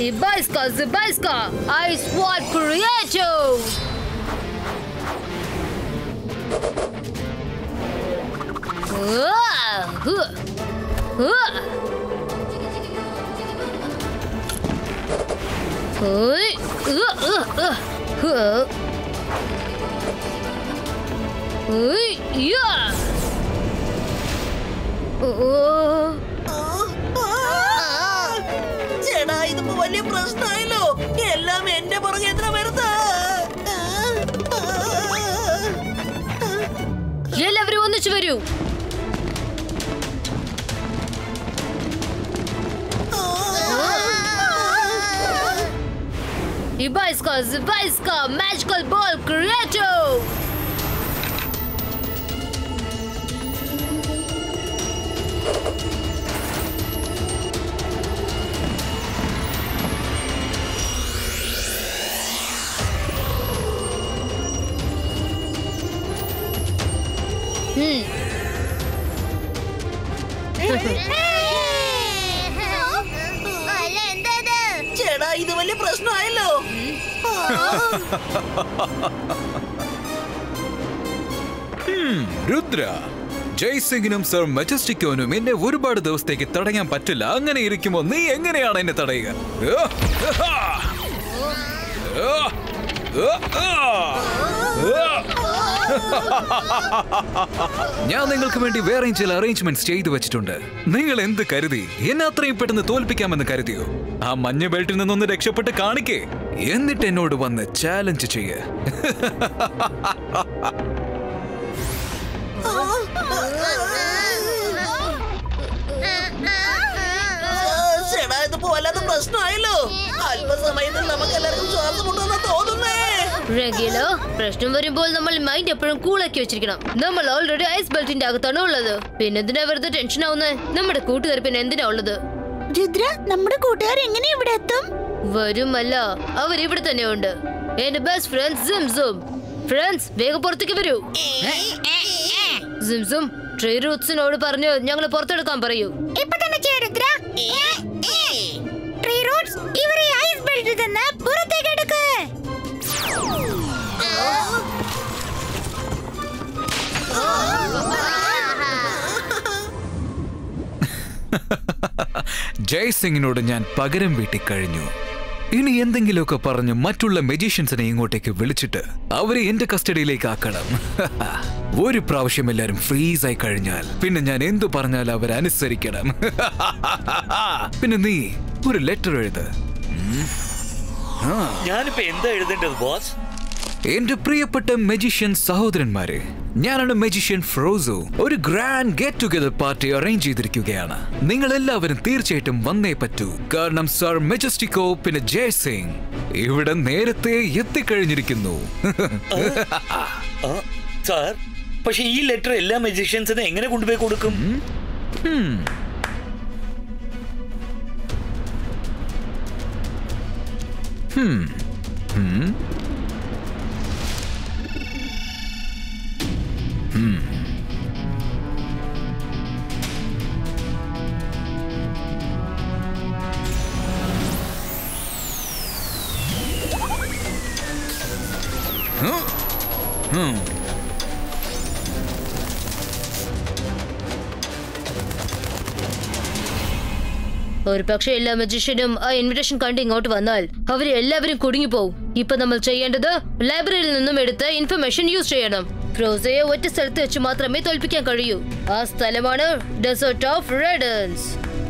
Ibaiska, Zibaiska, Ice Sword Creative! Ah, huh, huh. Oi, uh, uh, uh, huh. Oi, yeah. Oh. ചേടാ ഇതിപ്പോ വലിയ പ്രശ്നമായല്ലോ എല്ലാം എന്റെ പുറകെ എത്ര വരുത്താ എല്ലാവരും ഒന്നിച്ചു വരൂ Ibaiska, Zibaiska, Magical Ball Creative! അല്ല എന്താ ചേടാ ഇത് വലിയ പ്രശ്നമായല്ലോ രുദ്ര ജയ്സിംഗിനും സർ മെജസ്റ്റിക്കോനും എന്നെ ഒരുപാട് ദിവസത്തേക്ക് തടയാൻ പറ്റില്ല അങ്ങനെ ഇരിക്കുമ്പോ നീ എങ്ങനെയാണ് എന്നെ തടയുക ഏ? ആഹാ! ഏ? ഏ? ആ! ഏ? ഞാൻ നിങ്ങൾക്ക് വേണ്ടി വേറെ ചില അറേഞ്ച്മെന്റ്സ് ചെയ്തു വെച്ചിട്ടുണ്ട് നിങ്ങൾ എന്ത് കരുതി എന്നെ അത്രയും പെട്ടെന്ന് തോൽപ്പിക്കാമെന്ന് കരുതിയോ ആ മഞ്ഞ ബെൽറ്റിൽ നിന്നൊന്ന് രക്ഷപ്പെട്ട് കാണിക്കേ എന്നിട്ട് എന്നോട് വന്ന് ചാലഞ്ച് ചെയ്യേ ചേടാ ഇതിപ്പോ വല്ലാത്ത പ്രശ്നമായല്ലോ അല്പസമയത്തിൽ നമുക്ക് എല്ലാവർക്കും ശ്വാസം മുട്ടുന്ന തോന്നുന്നേ റെഗിലോ പ്രശ്നം വരുമ്പോൾ നമ്മൾ മൈൻഡ് എപ്പോഴും കൂളാക്കി വെച്ചിരിക്കണം നമ്മൾ ഓൾറെഡി ഐസ് ബെൽറ്റിന്റെ അകത്താണ് ഉള്ളത് പിന്നെ എന്തിനാ വെറുതെ ടെൻഷൻ ആവുന്നത് നമ്മുടെ കൂട്ടുകാർ പിന്നെ എന്തിനാ ഉള്ളത് രുദ്ര നമ്മുടെ കൂട്ടുകാർ എങ്ങനെ ഇവിടെ എത്തും വരുമല്ല അവർ ഇവിടെ തന്നെ ഉണ്ട് എന്റെ ബെസ്റ്റ് ഫ്രണ്ട് സിം സും ഫ്രണ്ട്സ് വേഗം പുറത്തേക്ക് വരൂ സിം സും ട്രീ റൂട്ട്സിനോട് പറഞ്ഞ് ഞങ്ങൾ പുറത്തെടുക്കാൻ പറയൂ ഇപ്പൊ തന്നെ ചെയ്യ് രുദ്ര ട്രീ റൂട്ട്സ് ഇവരെ ഐസ് ബെൽറ്റിൽ നിന്ന് പുറത്തേക്ക് എടുക്ക് ജയ്സിംഗിനോട് ഞാൻ പകരം വീട്ടിക്കഴിഞ്ഞു ഇനി എന്തെങ്കിലുമൊക്കെ പറഞ്ഞ് മറ്റുള്ള മെജീഷ്യൻസിനെ ഇങ്ങോട്ടേക്ക് വിളിച്ചിട്ട് അവരെ എന്റെ കസ്റ്റഡിയിലേക്ക് ആക്കണം ഒരു പ്രാവശ്യം എല്ലാരും ഫ്രീസ് ആയി കഴിഞ്ഞാൽ പിന്നെ ഞാൻ എന്തു പറഞ്ഞാൽ അവരനുസരിക്കണം പിന്നെ നീ ഒരു ലെറ്റർ എഴുത് ഞാനിപ്പോ എന്താ എഴുതേണ്ടത് ബോസ് എന്റെ പ്രിയപ്പെട്ട മെജിഷ്യൻ സഹോദരന്മാരെ ഞാനാണ് മെജിഷ്യൻ ഫ്രോസോ ഒരു grand get together party arrange ചെയ്തിരിക്കുകയാണ് നിങ്ങൾ എല്ലാവരും തീർച്ചയായിട്ടും വന്നേ പറ്റൂ കാരണം സർ മെജസ്റ്റിക്കോ പിന്നെ ജയസിംഗ് ഇവിടെ നേരത്തെ എത്തിക്കഴിഞ്ഞിരിക്കുന്നു ആ, സാർ പക്ഷെ ഈ ലെറ്റർ എല്ലാ മെജീഷ്യൻസിനും എങ്ങനെ കൊണ്ടുപോയി കൊടുക്കും ഒരു പക്ഷെ എല്ലാ മജീഷ്യനും ആ ഇൻവിറ്റേഷൻ കണ്ട് ഇങ്ങോട്ട് വന്നാൽ അവര് എല്ലാവരും കുടുങ്ങി പോവും ഇപ്പൊ നമ്മൾ ചെയ്യേണ്ടത് ലൈബ്രറിയിൽ നിന്നും എടുത്ത് ഇൻഫർമേഷൻ യൂസ് ചെയ്യണം ഫ്രോസയെ ഒറ്റ സ്ഥലത്ത് വെച്ച് മാത്രമേ തോൽപ്പിക്കാൻ കഴിയൂ ആ സ്ഥലമാണ് ഡെസേർട്ട് ഓഫ് റെഡൻസ്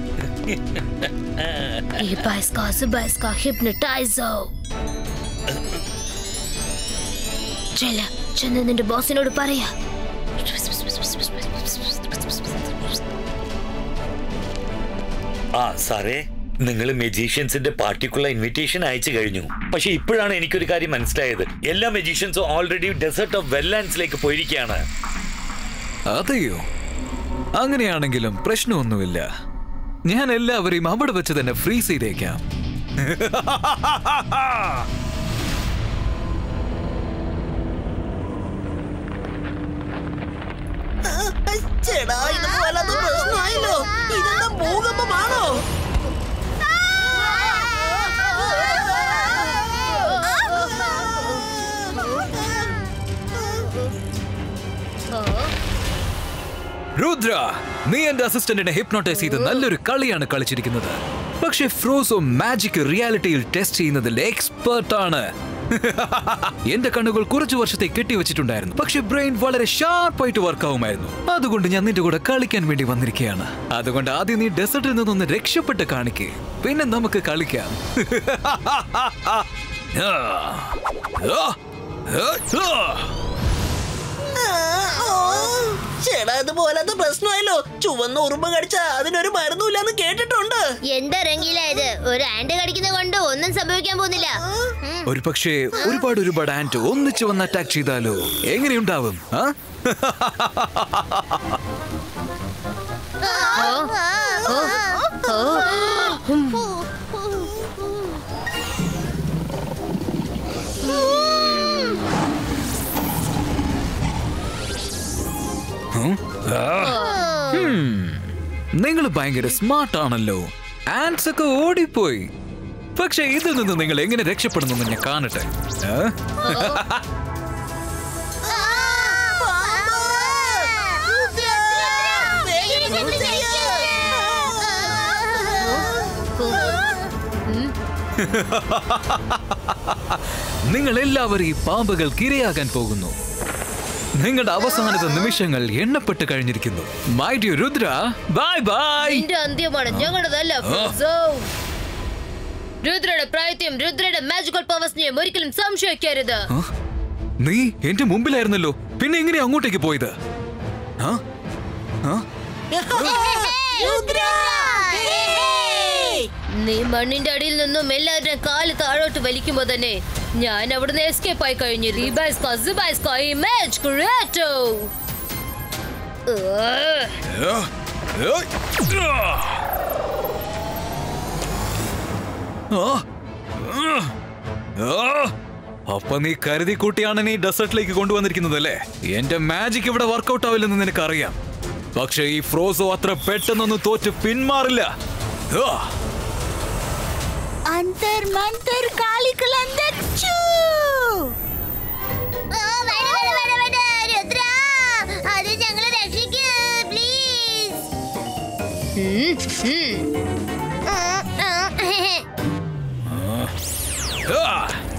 ചെല്ല ചെന്ന് നിന്റെ ബോസിനോട് പറയാ ആ സാറേ നിങ്ങൾ മെജീഷ്യൻസിന്റെ പാർട്ടിക്കുള്ള ഇൻവിറ്റേഷൻ അയച്ചു കഴിഞ്ഞു പക്ഷെ ഇപ്പോഴാണ് എനിക്കൊരു കാര്യം മനസ്സിലായത് എല്ലാ മെജീഷ്യൻസും ഓൾറെഡി ഡെസേർട്ട് ഓഫ് വെല്ലാൻഡ്സിലേക്ക് പോയിരിക്കുകയാണ് അതെയോ അങ്ങനെയാണെങ്കിലും പ്രശ്നമൊന്നുമില്ല ഞാൻ എല്ലാവരെയും അവിടെ വെച്ച് തന്നെ ഫ്രീസ് ചെയ്തേക്കാം ചേടാ ഇതിപ്പോ വല്ലാത്ത പ്രശ്നമായല്ലോ ഇതെന്താ ഭൂകമ്പമാണോ ആ രുദ്ര നീ എന്റെ അസിസ്റ്റന്റിനെ ഹിപ്നോട്ടൈസ് ചെയ്ത് നല്ലൊരു കളിയാണ് കളിച്ചിരിക്കുന്നത് പക്ഷെ ഫ്രോസോ മാജിക് റിയാലിറ്റിയിൽ ടെസ്റ്റ് ചെയ്യുന്നതിൽ എക്സ്പേർട്ട് ആണ് എന്റെ കണ്ണുകൾ കുറച്ചു വർഷത്തെ കെട്ടിവെച്ചിട്ടുണ്ടായിരുന്നു പക്ഷെ ബ്രെയിൻ വളരെ ഷാർപ്പായിട്ട് വർക്ക് ആവുമായിരുന്നു അതുകൊണ്ട് ഞാൻ നിന്റെ കൂടെ കളിക്കാൻ വേണ്ടി വന്നിരിക്കുകയാണ് അതുകൊണ്ട് ആദ്യം നീ ഡെസർട്ടിൽ നിന്നൊന്ന് രക്ഷപ്പെട്ട് കാണിക്കേ പിന്നെ നമുക്ക് കളിക്കാം ആ. ആ. ആ. ആ. ചേടാ ഇത് പോലാത്ത പ്രശ്നമായല്ലോ ചുവന്ന ഉറുമ്പ് കടിച്ച അതിനൊരു മരുന്നുമില്ലാന്ന് കേട്ടിട്ടുണ്ട് എന്താ രംഗീല ഇത് ഒരു ആൻഡ് കടിക്കുന്നത് കൊണ്ട് ഒന്നും സംഭവിക്കാൻ പോകുന്നില്ല ഒരു പക്ഷേ ഒരുപാട് ഒരുപാട് ആൻറ്റ് ഒന്നിച്ച് വന്ന് അറ്റാക്ക് ചെയ്താലോ എങ്ങനെയുണ്ടാവും ആ? ഉം? നിങ്ങൾ ഭയങ്കര സ്മാർട്ട് ആണല്ലോ ആൻസ് ഒക്കെ ഓടിപ്പോയി പക്ഷെ ഇതിൽ നിന്ന് നിങ്ങൾ എങ്ങനെ രക്ഷപ്പെടുന്നു ഞാൻ കാണട്ടെ ആ? നിങ്ങൾ എല്ലാവരും ഈ പാമ്പുകൾക്ക് ഇരയാകാൻ പോകുന്നു നിങ്ങളുടെ അവസാനത്തെ നിമിഷങ്ങൾ എണ്ണപ്പെട്ട് കഴിഞ്ഞിരിക്കുന്നു my dear Rudra bye bye നിന്റെ അന്ത്യമാണ് ഞങ്ങളുടേതല്ല ഫ്രോസോ രുദ്രയുടെ പ്രായത്തെയും രുദ്രയുടെ മാജിക്കൽ പവേഴ്സിനെയും ഒരിക്കലും സംശയിക്കരുത് ആ? നീ എന്റെ മുമ്പിലായിരുന്നല്ലോ പിന്നെ എങ്ങനെ അങ്ങോട്ടേക്ക് പോയത് ആ? ആ? നീ മണ്ണിന്റെ അടിയിൽ നിന്നും എല്ലാവരുടെയും കാല് താഴോട്ട് വലിക്കുമ്പോ തന്നെ ഞാൻ അവിടുന്ന് എസ്കേപ്പ് ആയി കഴിഞ്ഞു റീബൈസ്കോ സിബൈസ്കോ ഇമേജ് ക്രിയേറ്റോ ആ? ആ? ആ? അപ്പൊ നീ കരുതി കൂട്ടിയാണ് നീ ഡെസേർട്ടിലേക്ക് കൊണ്ടുവന്നിരിക്കുന്നത് അല്ലേ എന്റെ മാജിക് ഇവിടെ വർക്കൗട്ട് ആവില്ലെന്ന് നിനക്കറിയാം പക്ഷെ ഈ ഫ്രോസോ അത്ര പെട്ടെന്നൊന്നും തോറ്റ് പിന്മാറില്ല ആ. അന്തർ മന്തർ കാളികൾ അന്തർച്ചു അത് ഞങ്ങളെ രക്ഷിക്കൂ പ്ലീസ് ആ.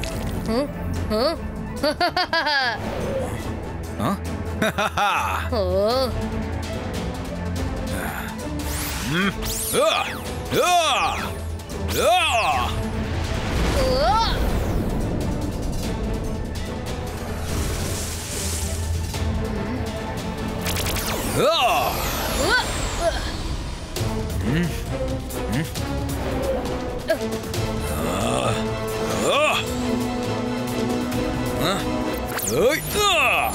ആ? ഓ ആ. ആ. ആ. ആ. ഓയ്. ആ.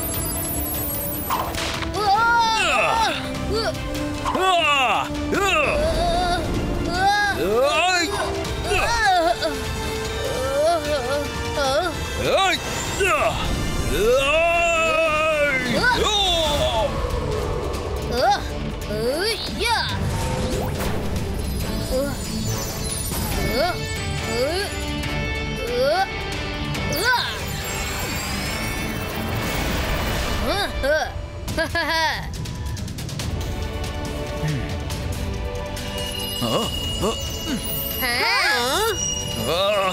ആ. ആ. ഓയ്. ഓയ്. ആ. ഓയ്. ഓ. ആ. ആ.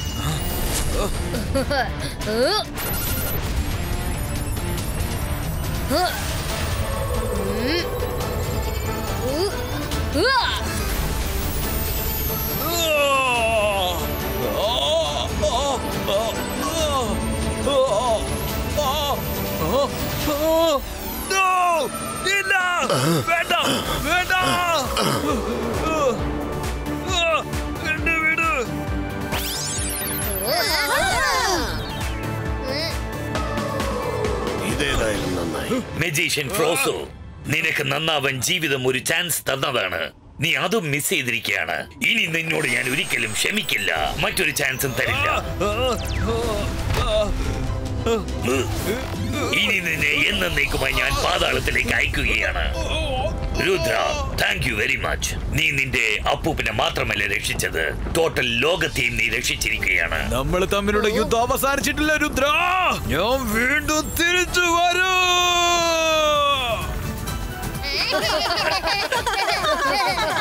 വേണ്ട വേണ്ട എന്റെ വീട് ഇതേതായാലും നന്നായി മെജീഷ്യൻ ഫ്രോസോ നിനക്ക് നന്നാവാൻ ജീവിതം ഒരു ചാൻസ് തന്നതാണ് നീ അതും മിസ് ചെയ്തിരിക്കുകയാണ് ഇനി നിന്നോട് ഞാൻ ഒരിക്കലും ക്ഷമിക്കില്ല മറ്റൊരു ചാൻസും തരില്ല ഇനി നിന്നെ എന്നേക്കുമായി ഞാൻ പാതാളത്തിലേക്ക് അയക്കുകയാണ് Rudra thank you very much നീ നിന്റെ അപ്പൂപ്പിനെ മാത്രമല്ല രക്ഷിച്ചത് ടോട്ടൽ ലോകത്തെയും നീ രക്ഷിച്ചിരിക്കുകയാണ് നമ്മൾ തമ്മിലുള്ള യുദ്ധം അവസാനിച്ചിട്ടില്ല രുദ്ര ഞാൻ വീണ്ടും തിരിച്ചു വരൂ